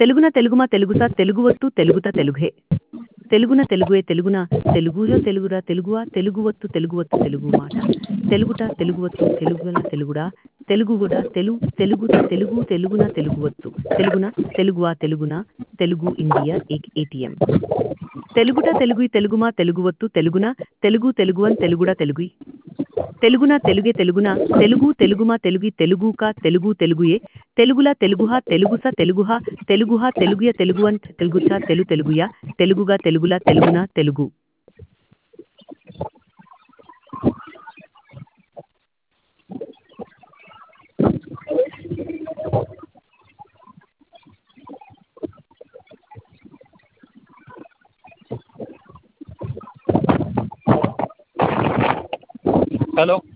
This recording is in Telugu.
తెలుగున తెలుగుమా తెలుగుసా తెలుగువత్తు తెలుగుత తెలుగే తెలుగున తెలుగుయే తెలుగున తెలుగులో తెలుగురా తెలుగువా తెలుగువత్తు తెలుగువత్తు తెలుగు మాట తెలుగుట తెలుగువత్తు తెలుగున తెలుగుడా తెలుగుగుడ తెలు తెలుగుత తెలుగు తెలుగున తెలుగువత్తు తెలుగున తెలుగువా తెలుగున తెలుగు ఇండియా ఏటీఎం తెలుగుట తెలుగు తెలుగుమా తెలుగువత్తు తెలుగున తెలుగు తెలుగువన్ తెలుగుడ తెలుగు తెలుగున తెలుగే తెలుగున తెలుగు తెలుగుమా తెలుగి తెలుగుక తెలుగు తెలుగుయే తెలుగుల తెలుగుహ తెలుగుస తెలుగుహ తెలుగుహ తెలుగుయ తెలుగువన్ తెలుగుచ తెలు తెలుగుయ తెలుగుగా తెలుగుల తెలుగున తెలుగు hello